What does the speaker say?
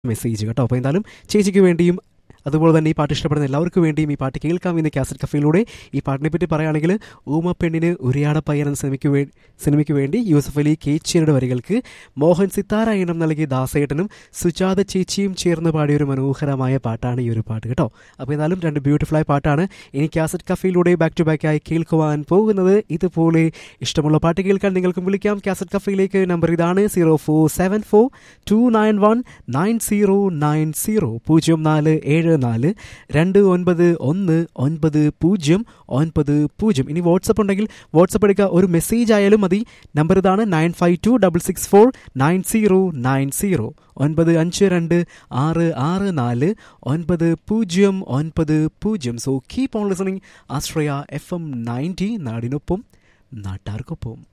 message കേട്ടോ അപ്പോൾ എന്തായാലും ചേച്ചിക്ക് വേണ്ടിയും അതുപോലെ തന്നെ ഈ പാട്ട് ഇഷ്ടപ്പെടുന്ന എല്ലാവർക്കും വേണ്ടിയും ഈ പാട്ട് കേൾക്കാം ഇന്ന് കാസറ്റ് കഫയിലൂടെ ഈ പാട്ടിനെ പറ്റി പറയുകയാണെങ്കിൽ ഊമ പെണ്ണിന് ഉരിയാട പയ്യൻ എന്ന സിനിമയ്ക്ക് വേ സിനിമയ്ക്ക് വേണ്ടി യൂസഫ് അലി കേച്ചിയുടെ വരികൾക്ക് മോഹൻ സിത്താര ഇനം നൽകിയ ദാസേട്ടനും സുജാത ചേച്ചിയും ചേർന്ന് പാടിയ ഒരു മനോഹരമായ പാട്ടാണ് ഈ ഒരു പാട്ട് കേട്ടോ അപ്പോൾ എന്നാലും രണ്ട് ബ്യൂട്ടിഫുൾ ആയ പാട്ടാണ് ഇനി കാസറ്റ് കഫയിലൂടെ ബാക്ക് ടു ബാക്ക് ആയി കേൾക്കുവാൻ പോകുന്നത് ഇതുപോലെ ഇഷ്ടമുള്ള പാട്ട് കേൾക്കാൻ നിങ്ങൾക്കും വിളിക്കാം കാസറ്റ് കഫയിലേക്ക് നമ്പർ ഇതാണ് zero four seven four two nine one nine zero nine zero പൂജ്യം നാല് ഏഴ് നാല് രണ്ട് ഒൻപത് ഒന്ന് ഒൻപത് പൂജ്യം ഒൻപത് പൂജ്യം ഇനി വാട്സപ്പ് ഉണ്ടെങ്കിൽ വാട്സപ്പ് എടുക്കുക ഒരു മെസ്സേജ് ആയാലും മതി നമ്പർ ഇതാണ് nine five two double six four nine zero nine zero ഒൻപത് അഞ്ച് രണ്ട് ആറ് ആറ് നാല് ഒൻപത് പൂജ്യം ഒൻപത് പൂജ്യം so keep on listening Ashraya F M ninety നാടിനൊപ്പം നാട്ടാർക്കൊപ്പം